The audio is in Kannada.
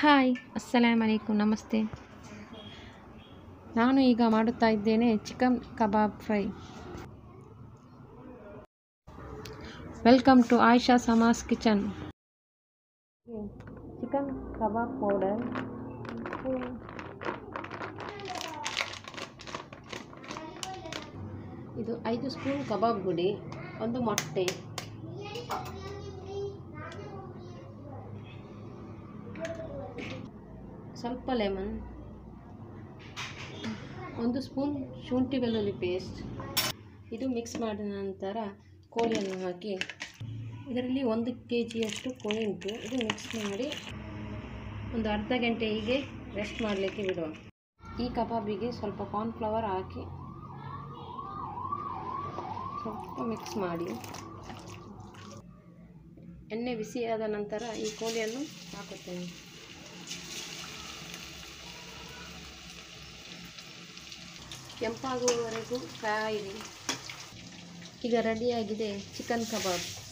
ಹಾಯ್ ಅಸ್ಸಲಾಮ್ ಅಲೈಕುಮ್ ನಮಸ್ತೆ ನಾನು ಈಗ ಮಾಡುತ್ತಾ ಇದ್ದೇನೆ chicken kebab fry welcome to Ayesha Samas kitchen chicken kebab powder ಇದು ಐದು ಸ್ಪೂನ್ ಕಬಾಬ್ ಪುಡಿ ಒಂದು ಮೊಟ್ಟೆ ಸ್ವಲ್ಪ ಲೆಮನ್ ಒಂದು ಸ್ಪೂನ್ ಶುಂಠಿ ಬೆಳ್ಳುಳ್ಳಿ ಪೇಸ್ಟ್ ಇದು ಮಿಕ್ಸ್ ಮಾಡಿದ ನಂತರ ಕೋಳಿಯನ್ನು ಹಾಕಿ ಇದರಲ್ಲಿ ಒಂದು ಕೆ ಜಿಯಷ್ಟು ಕೋಳಿ ಉಂಟು ಇದು ಮಿಕ್ಸ್ ಮಾಡಿ ಒಂದು ಅರ್ಧ ಗಂಟೆ ಹೀಗೆ ರೆಸ್ಟ್ ಮಾಡಲಿಕ್ಕೆ ಬಿಡುವ ಈ ಕಬಾಬಿಗೆ ಸ್ವಲ್ಪ ಕಾರ್ನ್ಫ್ಲವರ್ ಹಾಕಿ ಸ್ವಲ್ಪ ಮಿಕ್ಸ್ ಮಾಡಿ ಎಣ್ಣೆ ಬಿಸಿಯಾದ ನಂತರ ಈ ಕೋಳಿಯನ್ನು ಹಾಕುತ್ತೇನೆ ಕೆಂಪಾಗುವವರೆಗೂ ಕಾಯಿರಿ ಈಗ ರೆಡಿಯಾಗಿದೆ ಚಿಕನ್ ಕಬಾಬ್